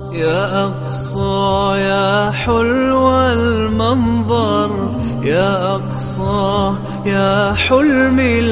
يا أقصى يا حلو المنظر يا أقصى يا حلمي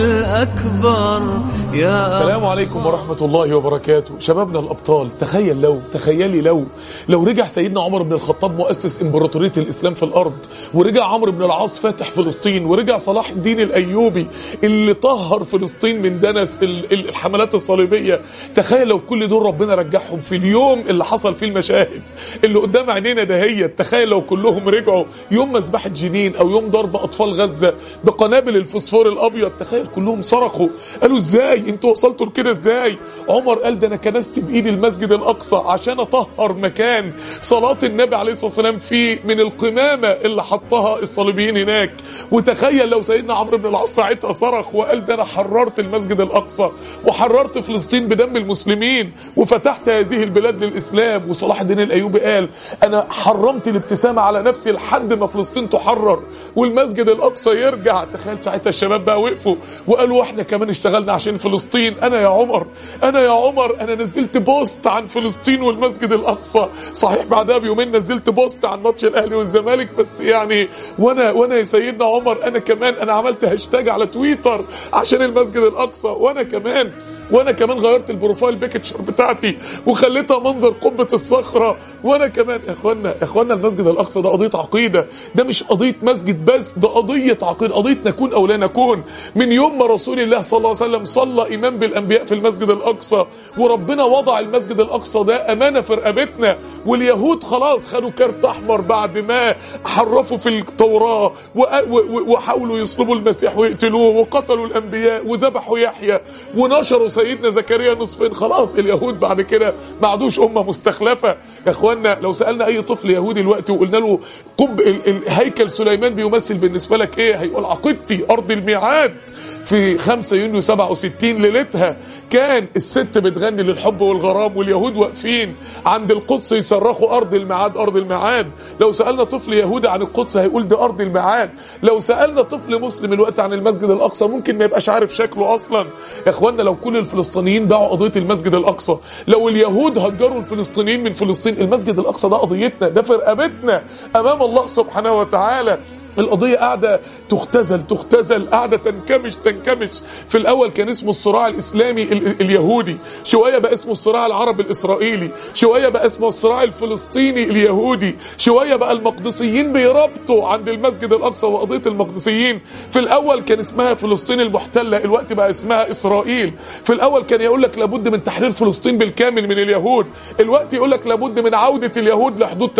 الأكبر يا السلام عليكم ورحمة الله وبركاته شبابنا الأبطال تخيل لو تخيلي لو لو رجع سيدنا عمر بن الخطاب مؤسس إمبراطورية الإسلام في الأرض ورجع عمرو بن العاص فاتح فلسطين ورجع صلاح الدين الأيوبي اللي طهر فلسطين من دنس ال- ال- الحملات الصليبية تخيل لو كل دول ربنا رجعهم في اليوم اللي حصل فيه المشاهد اللي قدام عينينا دهيت تخيل لو كلهم رجعوا يوم مذبحة جنين أو يوم ضرب أطفال غزة بقنابل الفوسفور الأبيض تخيل كلهم صرخوا قالوا ازاي انتوا وصلتوا لكده ازاي عمر قال ده انا كنست بايدي المسجد الاقصى عشان اطهر مكان صلاه النبي عليه الصلاه والسلام فيه من القمامه اللي حطها الصليبيين هناك وتخيل لو سيدنا عمرو بن العاص ساعتها صرخ وقال ده انا حررت المسجد الاقصى وحررت فلسطين بدم المسلمين وفتحت هذه البلاد للاسلام وصلاح الدين الايوبي قال انا حرمت الابتسامه على نفسي لحد ما فلسطين تحرر والمسجد الاقصى يرجع تخيل ساعتها الشباب بقى وقفوا وقالوا احنا كمان اشتغلنا عشان فلسطين انا يا عمر انا يا عمر انا نزلت بوست عن فلسطين والمسجد الاقصى صحيح بعدها بيومين نزلت بوست عن ماتش الاهلي والزمالك بس يعني وانا وانا يا سيدنا عمر انا كمان انا عملت هاشتاج على تويتر عشان المسجد الاقصى وانا كمان وانا كمان غيرت البروفايل بيكتشر بتاعتي وخليتها منظر قبة الصخرة وانا كمان يا اخوانا يا اخوانا المسجد الاقصى ده قضية عقيدة ده مش قضية مسجد بس ده قضية عقيدة قضية نكون او لا نكون من يوم ما رسول الله صلى الله عليه وسلم صلى امام بالانبياء في المسجد الاقصى وربنا وضع المسجد الاقصى ده امانة في رقبتنا واليهود خلاص خدوا كارت احمر بعد ما حرفوا في التوراة و- و- وحاولوا يصلبوا المسيح ويقتلوه وقتلوا الانبياء وذبحوا يحيى ونشروا سيدنا زكريا نصفين خلاص اليهود بعد كده ما عادوش امه مستخلفه يا اخوانا لو سالنا اي طفل يهودي دلوقتي وقلنا له قب ال- ال- هيكل سليمان بيمثل بالنسبه لك ايه هيقول عقيدتي ارض الميعاد في 5 يونيو 67 ليلتها كان الست بتغني للحب والغرام واليهود واقفين عند القدس يصرخوا ارض الميعاد ارض الميعاد لو سالنا طفل يهودي عن القدس هيقول دي ارض الميعاد لو سالنا طفل مسلم الوقت عن المسجد الاقصى ممكن ما يبقاش عارف شكله اصلا يا اخوانا لو كل الفلسطينيين باعوا قضيه المسجد الاقصى لو اليهود هجروا الفلسطينيين من فلسطين المسجد الاقصى ده قضيتنا ده في رقبتنا امام الله سبحانه وتعالى القضية قاعدة تختزل تختزل قاعدة تنكمش تنكمش في الأول كان اسمه الصراع الإسلامي ال- اليهودي شوية بقى اسمه الصراع العربي الإسرائيلي شوية بقى اسمه الصراع الفلسطيني اليهودي شوية بقى المقدسيين بيربطوا عند المسجد الأقصى وقضية المقدسيين في الأول كان اسمها فلسطين المحتلة الوقت بقى اسمها إسرائيل في الأول كان يقول لك لابد من تحرير فلسطين بالكامل من اليهود الوقت يقول لك لابد من عودة اليهود لحدود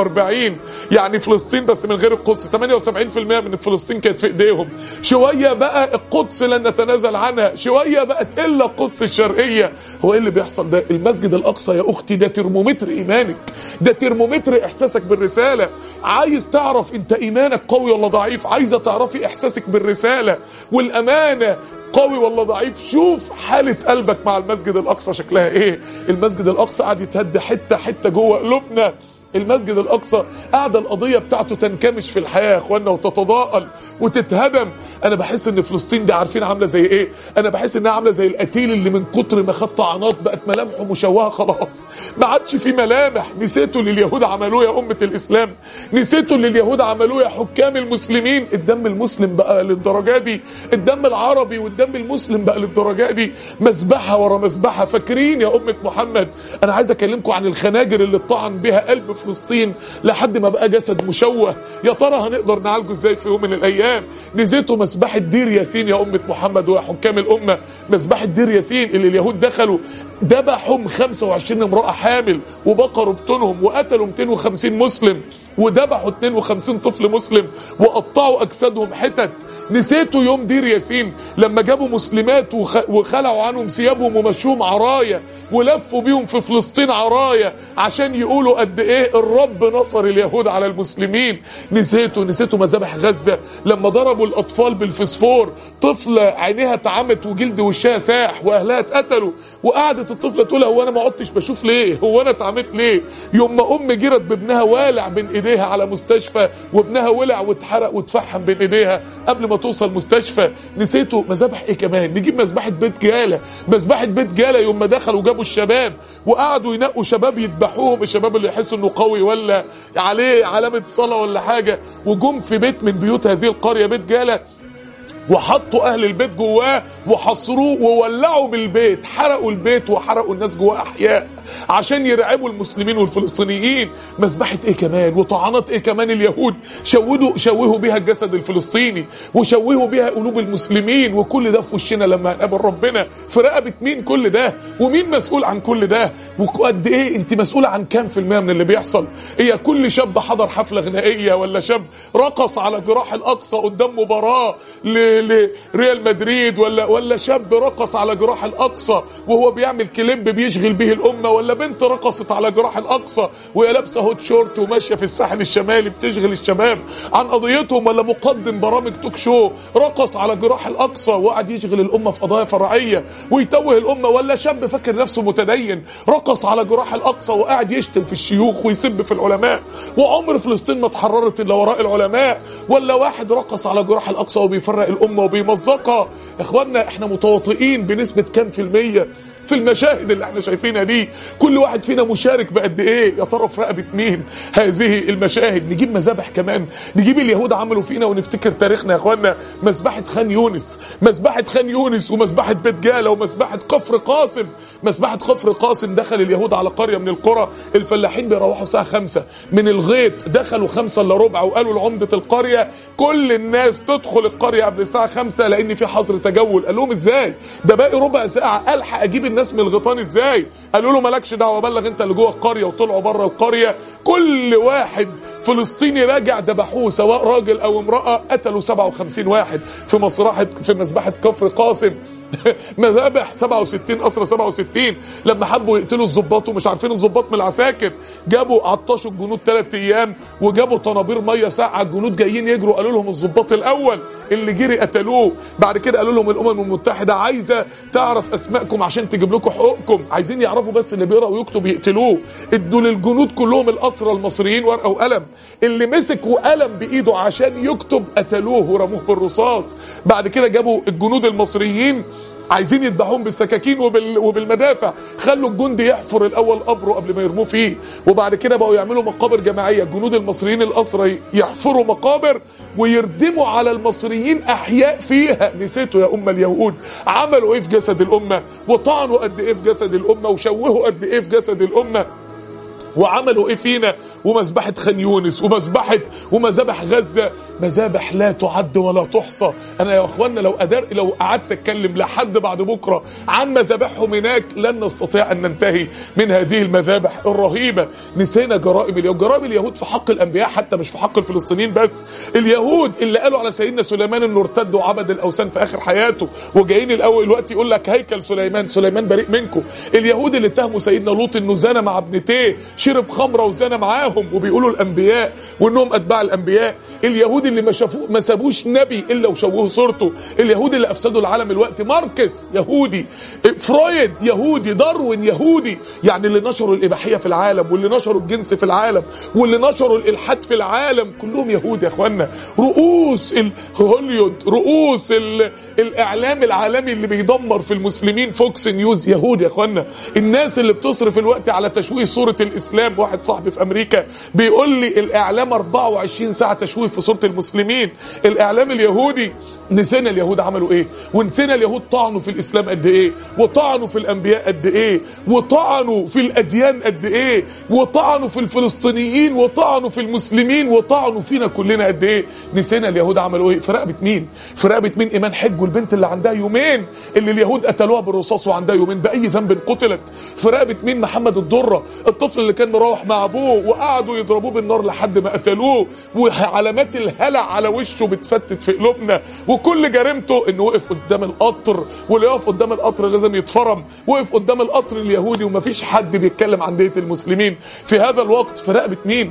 48 يعني فلسطين بس من غير القدس 78% من فلسطين كانت في ايديهم شويه بقى القدس لن نتنازل عنها شويه بقت الا القدس الشرقيه هو ايه اللي بيحصل ده المسجد الاقصى يا اختي ده ترمومتر ايمانك ده ترمومتر احساسك بالرساله عايز تعرف انت ايمانك قوي ولا ضعيف عايزه تعرفي احساسك بالرساله والامانه قوي ولا ضعيف شوف حالة قلبك مع المسجد الأقصى شكلها إيه المسجد الأقصى قاعد يتهد حتة حتة جوه قلوبنا المسجد الأقصى قاعدة القضية بتاعته تنكمش في الحياة يا أخوانا وتتضاءل وتتهدم أنا بحس إن فلسطين دي عارفين عاملة زي إيه أنا بحس إنها عاملة زي القتيل اللي من كتر ما خد طعنات بقت ملامحه مشوهة خلاص ما عادش في ملامح نسيتوا اللي اليهود عملوه يا أمة الإسلام نسيتوا اللي اليهود عملوه يا حكام المسلمين الدم المسلم بقى للدرجة دي الدم العربي والدم المسلم بقى للدرجة دي مذبحة ورا مذبحة فاكرين يا أمة محمد أنا عايز أكلمكم عن الخناجر اللي اتطعن بها قلب فلسطين لحد ما بقى جسد مشوه يا ترى هنقدر نعالجه ازاي في يوم من الايام نسيتوا مسبحه دير ياسين يا امه محمد ويا حكام الامه مسبحه دير ياسين اللي اليهود دخلوا ذبحوا 25 امراه حامل وبقروا بطونهم وقتلوا 250 مسلم وذبحوا 52 طفل مسلم وقطعوا اجسادهم حتت نسيتوا يوم دير ياسين لما جابوا مسلمات وخ- وخلعوا عنهم ثيابهم ومشوهم عرايا ولفوا بيهم في فلسطين عرايا عشان يقولوا قد ايه الرب نصر اليهود على المسلمين نسيتوا نسيتوا مذابح غزة لما ضربوا الاطفال بالفسفور طفلة عينيها اتعمت وجلد وشها ساح واهلها اتقتلوا وقعدت الطفلة تقول هو انا ما عدتش بشوف ليه هو انا اتعمت ليه يوم ما ام جرت بابنها والع بين ايديها على مستشفى وابنها ولع واتحرق واتفحم بين ايديها قبل ما ما توصل مستشفى نسيتوا مذابح ايه كمان نجيب مذبحه بيت جاله مذبحه بيت جاله يوم ما دخلوا جابوا الشباب وقعدوا ينقوا شباب يذبحوهم الشباب اللي يحسوا انه قوي ولا عليه علامه صلاه ولا حاجه وجم في بيت من بيوت هذه القريه بيت جاله وحطوا اهل البيت جواه وحصروه وولعوا بالبيت حرقوا البيت وحرقوا الناس جواه احياء عشان يرعبوا المسلمين والفلسطينيين مذبحه ايه كمان وطعنات ايه كمان اليهود شودوا شوهوا بيها الجسد الفلسطيني وشوهوا بيها قلوب المسلمين وكل ده في وشنا لما هنقابل ربنا في رقبه مين كل ده ومين مسؤول عن كل ده وقد ايه انت مسؤوله عن كام في المية من اللي بيحصل هي كل شاب حضر حفله غنائيه ولا شاب رقص على جراح الاقصى قدام مباراه ل لريال مدريد ولا ولا شاب رقص على جراح الاقصى وهو بيعمل كليب بيشغل به الامه ولا بنت رقصت على جراح الاقصى وهي لابسه هوت شورت وماشيه في الساحل الشمالي بتشغل الشباب عن قضيتهم ولا مقدم برامج توك شو رقص على جراح الاقصى وقعد يشغل الامه في قضايا فرعيه ويتوه الامه ولا شاب فاكر نفسه متدين رقص على جراح الاقصى وقاعد يشتم في الشيوخ ويسب في العلماء وعمر فلسطين ما اتحررت الا وراء العلماء ولا واحد رقص على جراح الاقصى وبيفرق الامه وبيمزقها يا اخوانا احنا متواطئين بنسبه كام في الميه في المشاهد اللي احنا شايفينها دي كل واحد فينا مشارك بقد ايه يا ترى في رقبه مين هذه المشاهد نجيب مذابح كمان نجيب اليهود عملوا فينا ونفتكر تاريخنا يا اخوانا مذبحه خان يونس مذبحه خان يونس ومذبحه بيت جاله ومذبحه كفر قاسم مذبحه كفر قاسم دخل اليهود على قريه من القرى الفلاحين بيروحوا الساعه خمسة من الغيط دخلوا خمسة الا ربع وقالوا لعمده القريه كل الناس تدخل القريه قبل الساعه خمسة لان في حظر تجول قال لهم ازاي ده باقي ربع ساعه الحق اجيب الناس من الغيطان ازاي قالوا له مالكش دعوه بلغ انت اللي جوه القريه وطلعوا بره القريه كل واحد فلسطيني راجع ذبحوه سواء راجل او امراه قتلوا 57 واحد في مسرحه في مذبحه كفر قاسم مذابح 67 اسرى 67 لما حبوا يقتلوا الظباط ومش عارفين الظباط من العساكر جابوا عطشوا الجنود ثلاث ايام وجابوا طنابير ميه ساقعه الجنود جايين يجروا قالوا لهم الظباط الاول اللي جري قتلوه بعد كده قالوا لهم الامم المتحده عايزه تعرف اسمائكم عشان تجيب لكم حقوقكم عايزين يعرفوا بس اللي بيقرا ويكتب يقتلوه ادوا للجنود كلهم الاسرى المصريين ورقه وقلم اللي مسك وقلم بايده عشان يكتب قتلوه ورموه بالرصاص بعد كده جابوا الجنود المصريين عايزين يذبحوهم بالسكاكين وبال... وبالمدافع خلوا الجندي يحفر الاول قبره قبل ما يرموه فيه وبعد كده بقوا يعملوا مقابر جماعيه الجنود المصريين الاسرى يحفروا مقابر ويردموا على المصريين احياء فيها نسيتوا يا ام اليهود عملوا ايه في جسد الامه وطعنوا قد ايه في جسد الامه وشوهوا قد ايه في جسد الامه وعملوا ايه فينا ومذبحة خان يونس ومذبحة ومذابح غزة مذابح لا تعد ولا تحصى انا يا اخوانا لو قدر لو قعدت اتكلم لحد بعد بكرة عن مذابحهم هناك لن نستطيع ان ننتهي من هذه المذابح الرهيبة نسينا جرائم اليهود جرائم اليهود في حق الانبياء حتى مش في حق الفلسطينيين بس اليهود اللي قالوا على سيدنا سليمان انه ارتد وعبد الاوثان في اخر حياته وجايين الاول الوقت يقول لك هيكل سليمان سليمان بريء منكم اليهود اللي اتهموا سيدنا لوط انه زنى مع ابنتيه شرب خمره وزنى معاهم وبيقولوا الانبياء وانهم اتباع الانبياء اليهود اللي ما شافوه ما سابوش نبي الا وشوهوا صورته اليهود اللي افسدوا العالم الوقت ماركس يهودي فرويد يهودي داروين يهودي يعني اللي نشروا الاباحيه في العالم واللي نشروا الجنس في العالم واللي نشروا الالحاد في العالم كلهم يهود يا اخوانا رؤوس هوليود رؤوس ال... الاعلام العالمي اللي بيدمر في المسلمين فوكس نيوز يهود يا اخوانا الناس اللي بتصرف الوقت على تشويه صوره الاسلام واحد صاحبي في امريكا بيقول لي الاعلام 24 ساعه تشويه في صوره المسلمين الاعلام اليهودي نسينا اليهود عملوا ايه ونسينا اليهود طعنوا في الاسلام قد ايه وطعنوا في الانبياء قد ايه وطعنوا في الاديان قد ايه وطعنوا في الفلسطينيين وطعنوا في المسلمين وطعنوا فينا كلنا قد ايه نسينا اليهود عملوا ايه في رقبه مين في رقبه مين ايمان حج والبنت اللي عندها يومين اللي اليهود قتلوها بالرصاص وعندها يومين باي ذنب قتلت في رقبه مين محمد الدره الطفل اللي كان مروح مع ابوه وقعدوا يضربوه بالنار لحد ما قتلوه وعلامات الهلع على وشه بتفتت في قلوبنا وكل جريمته انه وقف قدام القطر واللي يقف قدام القطر لازم يتفرم وقف قدام القطر اليهودي ومفيش حد بيتكلم عن دية المسلمين في هذا الوقت في رقبة مين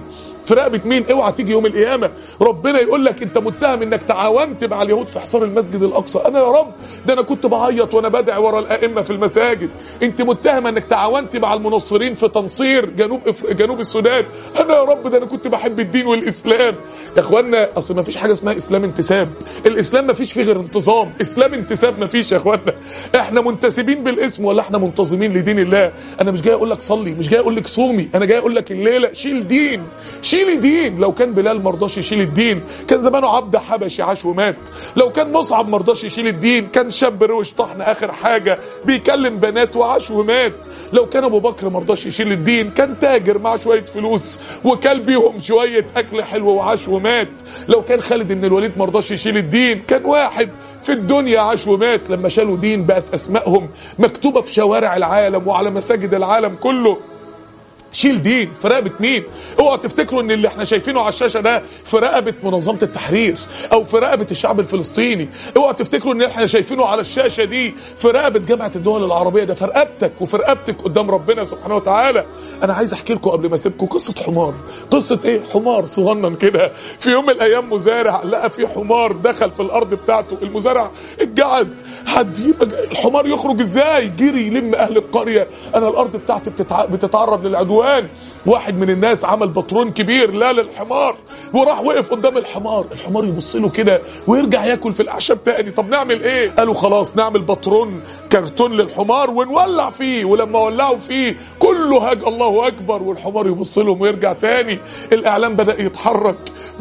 في رقبه مين اوعى تيجي يوم القيامه ربنا يقول لك انت متهم انك تعاونت مع اليهود في حصار المسجد الاقصى انا يا رب ده انا كنت بعيط وانا بدعي ورا الائمه في المساجد انت متهم انك تعاونت مع المنصرين في تنصير جنوب إف... جنوب السودان انا يا رب ده انا كنت بحب الدين والاسلام يا اخوانا اصل ما فيش حاجه اسمها اسلام انتساب الاسلام ما فيش فيه غير انتظام اسلام انتساب ما فيش يا اخوانا احنا منتسبين بالاسم ولا احنا منتظمين لدين الله انا مش جاي اقول لك صلي مش جاي اقول لك صومي انا جاي اقول لك الليله شيل دين شيل دين لو كان بلال ما رضاش يشيل الدين كان زمانه عبد حبشي عاش ومات لو كان مصعب ما رضاش يشيل الدين كان شاب روش طحن اخر حاجه بيكلم بنات وعاش ومات لو كان ابو بكر ما رضاش يشيل الدين كان تاجر معاه شويه فلوس وكل بيهم شويه اكل حلو وعاش ومات لو كان خالد بن الوليد ما رضاش يشيل الدين كان واحد في الدنيا عاش ومات لما شالوا دين بقت اسمائهم مكتوبه في شوارع العالم وعلى مساجد العالم كله شيل دين في رقبه مين اوعوا تفتكروا ان اللي احنا شايفينه على الشاشه ده في رقبه منظمه التحرير او في رقبه الشعب الفلسطيني اوعوا تفتكروا ان احنا شايفينه على الشاشه دي في رقبه جامعه الدول العربيه ده في رقبتك وفي رقبتك قدام ربنا سبحانه وتعالى انا عايز احكي لكم قبل ما اسيبكم قصه حمار قصه ايه حمار صغنن كده في يوم من الايام مزارع لقى في حمار دخل في الارض بتاعته المزارع اتجعز حد يبقى الحمار يخرج ازاي جري يلم اهل القريه انا الارض بتاعتي بتتع... بتتعرض للعدوان واحد من الناس عمل بطرون كبير لا للحمار وراح وقف قدام الحمار الحمار يبص له كده ويرجع ياكل في الاعشاب تاني طب نعمل ايه قالوا خلاص نعمل بطرون كرتون للحمار ونولع فيه ولما ولعوا فيه كله هاج الله اكبر والحمار يبص لهم ويرجع تاني الاعلام بدا يتحرك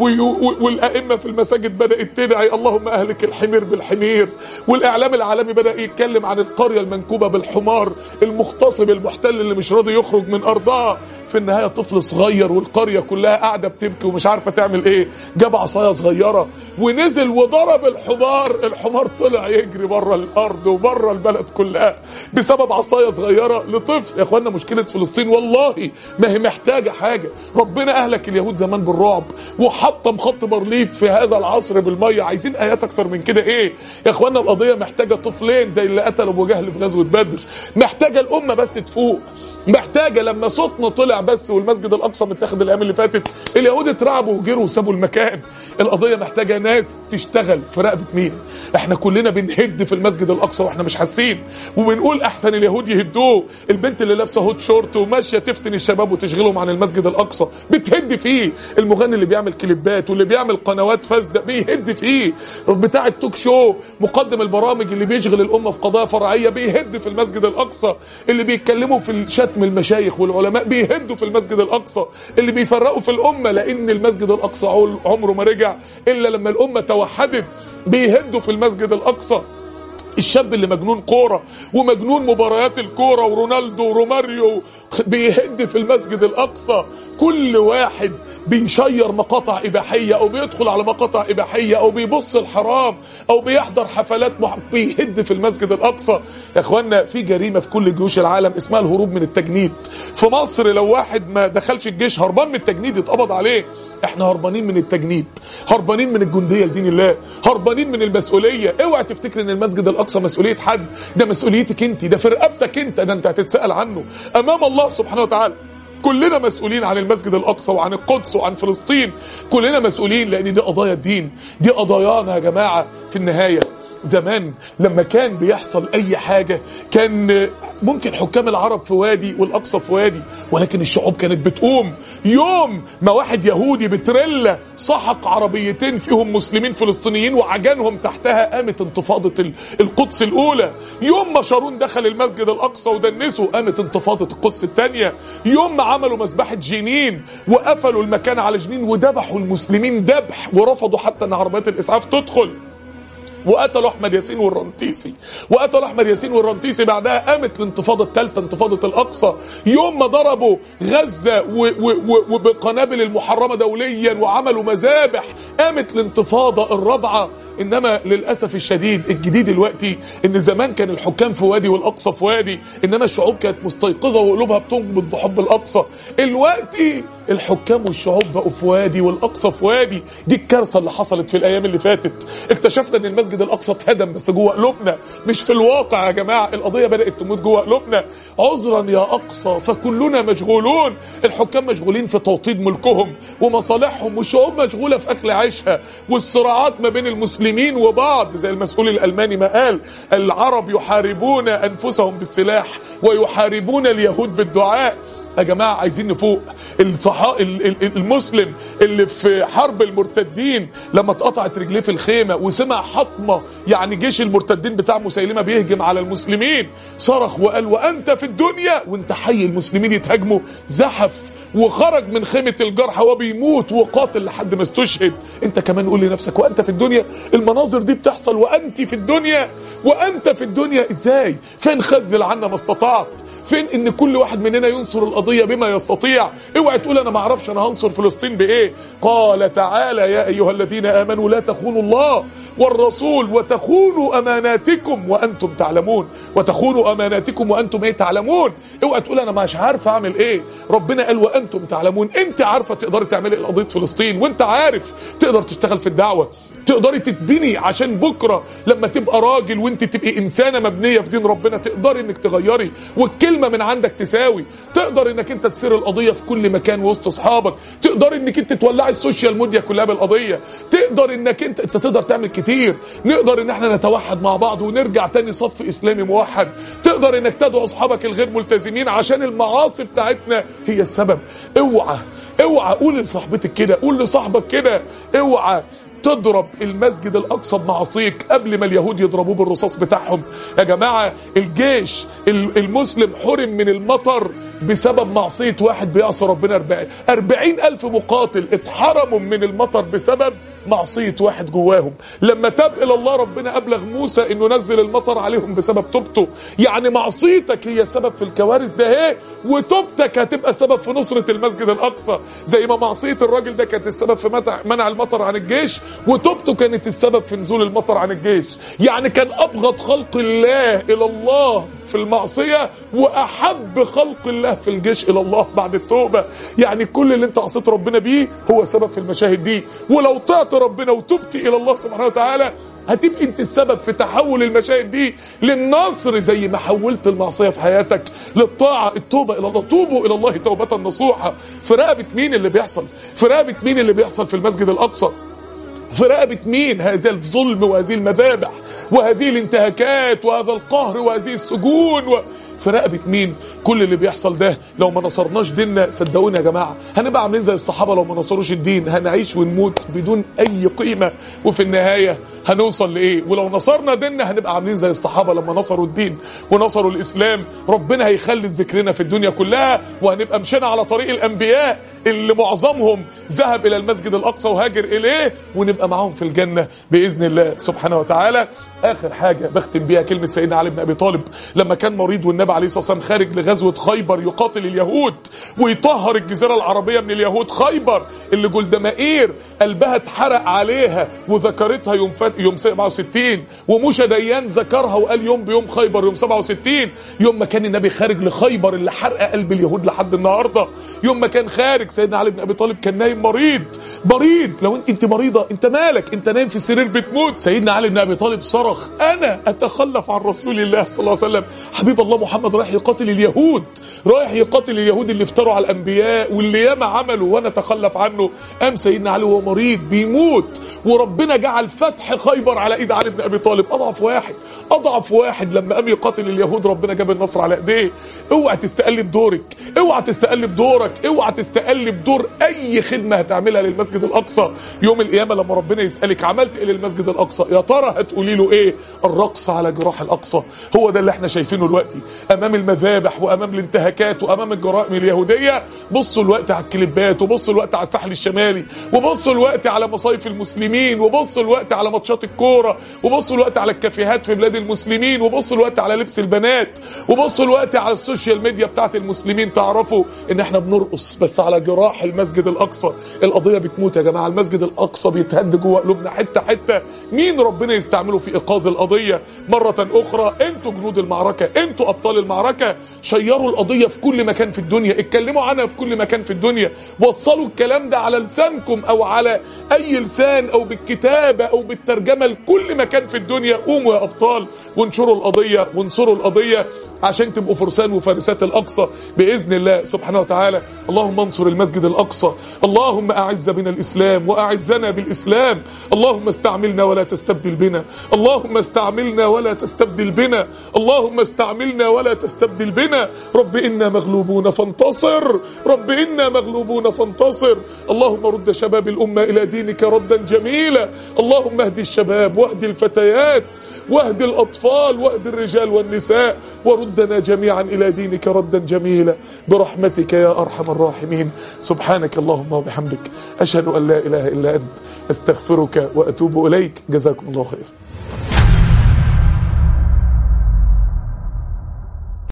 والائمه في المساجد بدات تدعي اللهم اهلك الحمير بالحمير والاعلام العالمي بدا يتكلم عن القريه المنكوبه بالحمار المغتصب المحتل اللي مش راضي يخرج من ارضها في النهايه طفل صغير والقريه كلها قاعده بتبكي ومش عارفه تعمل ايه جاب عصايه صغيره ونزل وضرب الحمار الحمار طلع يجري بره الارض وبره البلد كلها بسبب عصايه صغيره لطفل يا اخوانا مشكله فلسطين والله ما هي محتاجه حاجه ربنا اهلك اليهود زمان بالرعب وحطم خط بارليف في هذا العصر بالميه عايزين ايات اكتر من كده ايه يا اخوانا القضيه محتاجه طفلين زي اللي قتل ابو جهل في غزوه بدر محتاجه الامه بس تفوق محتاجه لما صوتنا طلع بس والمسجد الاقصى متاخد الايام اللي فاتت اليهود اترعبوا وجروا وسابوا المكان القضيه محتاجه ناس تشتغل في رقبه مين احنا كلنا بنهد في المسجد الاقصى واحنا مش حاسين وبنقول احسن اليهود يهدوه البنت اللي لابسه هوت شورت وماشيه تفتن الشباب وتشغلهم عن المسجد الاقصى بتهد فيه المغني اللي بيعمل كليبات واللي بيعمل قنوات فاسده بيهد فيه بتاع التوك شو مقدم البرامج اللي بيشغل الامه في قضايا فرعيه بيهد في المسجد الاقصى اللي بيتكلموا في الشتم المشايخ والعلماء بيهدوا في المسجد الاقصى اللي بيفرقوا في الامه لان المسجد الاقصى عمره ما رجع الا لما الامه توحدت بيهدوا في المسجد الاقصى الشاب اللي مجنون كوره ومجنون مباريات الكوره ورونالدو وروماريو بيهد في المسجد الاقصى كل واحد بيشير مقاطع اباحيه او بيدخل على مقاطع اباحيه او بيبص الحرام او بيحضر حفلات مح... بيهد في المسجد الاقصى يا اخوانا في جريمه في كل جيوش العالم اسمها الهروب من التجنيد في مصر لو واحد ما دخلش الجيش هربان من التجنيد يتقبض عليه احنا هربانين من التجنيد هربانين من الجنديه لدين الله هربانين من المسؤوليه اوعى تفتكر ان المسجد الاقصى مسؤوليه حد ده مسؤوليتك انت ده في رقبتك انت ده انت هتتسال عنه امام الله سبحانه وتعالى كلنا مسؤولين عن المسجد الاقصى وعن القدس وعن فلسطين كلنا مسؤولين لان دي قضايا الدين دي قضايانا يا جماعه في النهايه زمان لما كان بيحصل اي حاجة كان ممكن حكام العرب في وادي والاقصى في وادي ولكن الشعوب كانت بتقوم يوم ما واحد يهودي بتريلا سحق عربيتين فيهم مسلمين فلسطينيين وعجنهم تحتها قامت انتفاضة القدس الاولى يوم ما شارون دخل المسجد الاقصى ودنسه قامت انتفاضة القدس الثانية يوم ما عملوا مذبحة جنين وقفلوا المكان على جنين وذبحوا المسلمين ذبح ورفضوا حتى ان عربيات الاسعاف تدخل وقتلوا احمد ياسين والرنتيسي وقتلوا احمد ياسين والرنتيسي بعدها قامت الانتفاضه الثالثه انتفاضه الاقصى يوم ما ضربوا غزه وبقنابل المحرمه دوليا وعملوا مذابح قامت الانتفاضه الرابعه انما للاسف الشديد الجديد دلوقتي ان زمان كان الحكام في وادي والاقصى في وادي انما الشعوب كانت مستيقظه وقلوبها بتنبض بحب الاقصى دلوقتي الحكام والشعوب بقوا في وادي والاقصى في وادي دي الكارثه اللي حصلت في الايام اللي فاتت اكتشفنا ان المسجد الاقصى اتهدم بس جوه قلوبنا مش في الواقع يا جماعه القضيه بدات تموت جوه قلوبنا عذرا يا اقصى فكلنا مشغولون الحكام مشغولين في توطيد ملكهم ومصالحهم والشعوب مشغوله في اكل عيشها والصراعات ما بين المسلمين وبعض زي المسؤول الالماني ما قال العرب يحاربون انفسهم بالسلاح ويحاربون اليهود بالدعاء يا جماعة عايزين نفوق الصحا المسلم اللي في حرب المرتدين لما اتقطعت رجليه في الخيمة وسمع حطمة يعني جيش المرتدين بتاع مسيلمة بيهجم على المسلمين صرخ وقال وأنت في الدنيا وانت حي المسلمين يتهاجموا زحف وخرج من خيمة الجرحى وبيموت وقاتل لحد ما استشهد انت كمان قول لنفسك وانت في الدنيا المناظر دي بتحصل وانت في الدنيا وانت في الدنيا ازاي فين خذل عنا ما استطعت فين ان كل واحد مننا ينصر القضية بما يستطيع اوعى تقول انا ما اعرفش انا هنصر فلسطين بايه قال تعالى يا ايها الذين امنوا لا تخونوا الله والرسول وتخونوا اماناتكم وانتم تعلمون وتخونوا اماناتكم وانتم ايه تعلمون اوعى تقول انا مش عارف اعمل ايه ربنا قال وانتم تعلمون انت عارفه تقدري تعملي قضيه فلسطين وانت عارف تقدر تشتغل في الدعوه تقدري تتبني عشان بكره لما تبقى راجل وانت تبقي انسانه مبنيه في دين ربنا تقدري انك تغيري والكلمه من عندك تساوي تقدر انك انت تسير القضيه في كل مكان وسط اصحابك تقدر انك انت تولعي السوشيال ميديا كلها بالقضيه تقدر انك انت انت تقدر تعمل كتير نقدر ان احنا نتوحد مع بعض ونرجع تاني صف اسلامي موحد تقدر انك تدعو اصحابك الغير ملتزمين عشان المعاصي بتاعتنا هي السبب اوعى اوعى قول لصاحبتك كده قول لصاحبك كده اوعى تضرب المسجد الاقصى بمعاصيك قبل ما اليهود يضربوه بالرصاص بتاعهم يا جماعه الجيش المسلم حرم من المطر بسبب معصيه واحد بيعصي ربنا 40 40 الف مقاتل اتحرموا من المطر بسبب معصيه واحد جواهم لما تاب الى الله ربنا ابلغ موسى انه نزل المطر عليهم بسبب توبته يعني معصيتك هي سبب في الكوارث ده اهي وتوبتك هتبقى سبب في نصره المسجد الاقصى زي ما معصيه الراجل ده كانت السبب في منع المطر عن الجيش وتوبته كانت السبب في نزول المطر عن الجيش يعني كان ابغض خلق الله الى الله في المعصيه واحب خلق الله في الجيش الى الله بعد التوبه يعني كل اللي انت عصيت ربنا بيه هو سبب في المشاهد دي ولو طعت ربنا وتبت الى الله سبحانه وتعالى هتبقى انت السبب في تحول المشاهد دي للنصر زي ما حولت المعصيه في حياتك للطاعه التوبه الى الله توبوا الى الله توبه نصوحه في رقبه مين اللي بيحصل في رقبه مين اللي بيحصل في المسجد الاقصى في رقبة مين هذا الظلم وهذه المذابح وهذه الانتهاكات وهذا القهر وهذه السجون و... في رقبة مين كل اللي بيحصل ده لو ما نصرناش ديننا صدقوني يا جماعة هنبقى عاملين زي الصحابة لو ما نصروش الدين هنعيش ونموت بدون أي قيمة وفي النهاية هنوصل لإيه ولو نصرنا ديننا هنبقى عاملين زي الصحابة لما نصروا الدين ونصروا الإسلام ربنا هيخلي ذكرنا في الدنيا كلها وهنبقى مشينا على طريق الأنبياء اللي معظمهم ذهب إلى المسجد الأقصى وهاجر إليه ونبقى معاهم في الجنة بإذن الله سبحانه وتعالى اخر حاجه بختم بيها كلمه سيدنا علي بن ابي طالب لما كان مريض والنبي عليه الصلاه والسلام خارج لغزوه خيبر يقاتل اليهود ويطهر الجزيره العربيه من اليهود خيبر اللي جلدمائير قلبها اتحرق عليها وذكرتها يوم فات يوم 67 وموشى ديان ذكرها وقال يوم بيوم خيبر يوم 67 يوم ما كان النبي خارج لخيبر اللي حرق قلب اليهود لحد النهارده يوم ما كان خارج سيدنا علي بن ابي طالب كان نايم مريض مريض لو انت انت مريضه انت مالك انت نايم في السرير بتموت سيدنا علي بن ابي طالب صرخ صرخ انا اتخلف عن رسول الله صلى الله عليه وسلم حبيب الله محمد رايح يقاتل اليهود رايح يقاتل اليهود اللي افتروا على الانبياء واللي ياما عملوا وانا اتخلف عنه قام سيدنا علي وهو مريض بيموت وربنا جعل فتح خيبر على ايد علي بن ابي طالب اضعف واحد اضعف واحد لما قام يقاتل اليهود ربنا جاب النصر على ايديه اوعى تستقلب دورك اوعى تستقلب دورك اوعى تستقلب دور اي خدمه هتعملها للمسجد الاقصى يوم القيامه لما ربنا يسالك عملت ايه للمسجد الاقصى يا ترى هتقولي له ايه الرقص على جراح الاقصى هو ده اللي احنا شايفينه دلوقتي امام المذابح وامام الانتهاكات وامام الجرائم اليهوديه بصوا الوقت على الكليبات وبصوا الوقت على الساحل الشمالي وبصوا الوقت على مصايف المسلمين وبصوا الوقت على ماتشات ماتشات الكوره وبصوا الوقت على الكافيهات في بلاد المسلمين وبصوا الوقت على لبس البنات وبصوا الوقت على السوشيال ميديا بتاعت المسلمين تعرفوا ان احنا بنرقص بس على جراح المسجد الاقصى القضيه بتموت يا جماعه المسجد الاقصى بيتهد جوه قلوبنا حته حته مين ربنا يستعمله في ايقاظ القضيه مره اخرى انتوا جنود المعركه انتوا ابطال المعركه شيروا القضيه في كل مكان في الدنيا اتكلموا عنها في كل مكان في الدنيا وصلوا الكلام ده على لسانكم او على اي لسان او بالكتابه او بالترجمه لكل مكان في الدنيا قوموا يا ابطال وانشروا القضيه وانصروا القضيه عشان تبقوا فرسان وفارسات الاقصى باذن الله سبحانه وتعالى اللهم انصر المسجد الاقصى اللهم اعز بنا الاسلام واعزنا بالاسلام اللهم استعملنا ولا تستبدل بنا اللهم استعملنا ولا تستبدل بنا اللهم استعملنا ولا تستبدل بنا رب انا مغلوبون فانتصر رب انا مغلوبون فانتصر اللهم رد شباب الامه الى دينك ردا جميلا اللهم اهد الشباب واهد الفتيات واهد الاطفال واهد الرجال والنساء وردنا جميعا الى دينك ردا جميلا برحمتك يا ارحم الراحمين سبحانك اللهم وبحمدك اشهد ان لا اله الا انت استغفرك واتوب اليك جزاكم الله خير